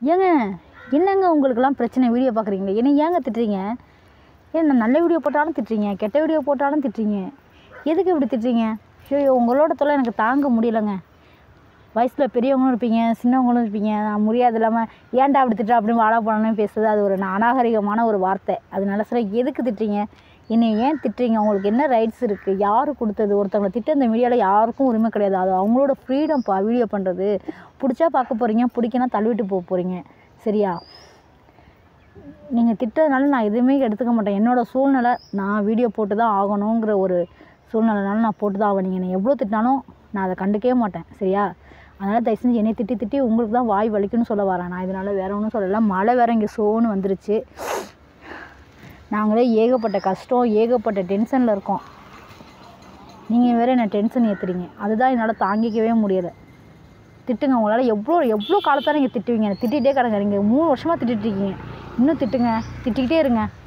ஏங்க என்னங்க உங்களுக்கெல்லாம் பிரச்சனை வீடியோ பார்க்குறீங்களே என்ன ஏங்க திட்டுறீங்க ஏன் நான் நல்ல வீடியோ போட்டாலும் திட்டுறீங்க கெட்ட வீடியோ போட்டாலும் திட்டுறீங்க எதுக்கு இப்படி திட்டுறீங்க ஐயோ உங்களோட தொல்லை எனக்கு தாங்க முடியலைங்க வயசில் பெரியவங்களும் இருப்பீங்க சின்னவங்களும் இருப்பீங்க நான் முடியாது இல்லாமல் ஏன்டா அப்படி திட்டுற அப்படின்னு வாழா போனோன்னு பேசுறது அது ஒரு அநாகரிகமான ஒரு வார்த்தை அதனால சொல்ல எதுக்கு திட்டுறீங்க என்னை ஏன் திட்டுறீங்க உங்களுக்கு என்ன ரைட்ஸ் இருக்குது யார் கொடுத்தது ஒருத்தவங்களை திட்ட இந்த மீடியாவில் யாருக்கும் உரிமை கிடையாது அது அவங்களோட ஃப்ரீடம்ப்பா வீடியோ பண்ணுறது பிடிச்சா பார்க்க போகிறீங்க பிடிக்கனா தள்ளிவிட்டு போக போகிறீங்க சரியா நீங்கள் திட்டதுனால நான் எதுவுமே எடுத்துக்க மாட்டேன் என்னோடய சூழ்நிலை நான் வீடியோ போட்டு தான் ஆகணுங்கிற ஒரு சூழ்நிலைனால நான் போட்டு தான் ஆவேன் நீங்கள் என்னை எவ்வளோ திட்டினாலும் நான் அதை கண்டுக்கவே மாட்டேன் சரியா அதனால் தயவு செஞ்சு என்னை திட்டி திட்டி உங்களுக்கு தான் வாய் வலிக்குன்னு சொல்ல வரேன் நான் இதனால் வேற ஒன்றும் சொல்லலை மழை வேற இங்கே சோன்னு வந்துருச்சு நாங்களே ஏகப்பட்ட கஷ்டம் ஏகப்பட்ட டென்ஷனில் இருக்கோம் நீங்கள் வேற என்ன டென்ஷன் ஏற்றுறீங்க அதுதான் என்னால் தாங்கிக்கவே முடியலை திட்டுங்க உங்களால் எவ்வளோ எவ்வளோ காலத்தால் நீங்கள் திட்டுவீங்க திட்டிகிட்டே கிடங்க நீங்கள் மூணு வருஷமாக திட்டிட்டு இருக்கீங்க இன்னும் திட்டுங்க திட்டிக்கிட்டே இருங்க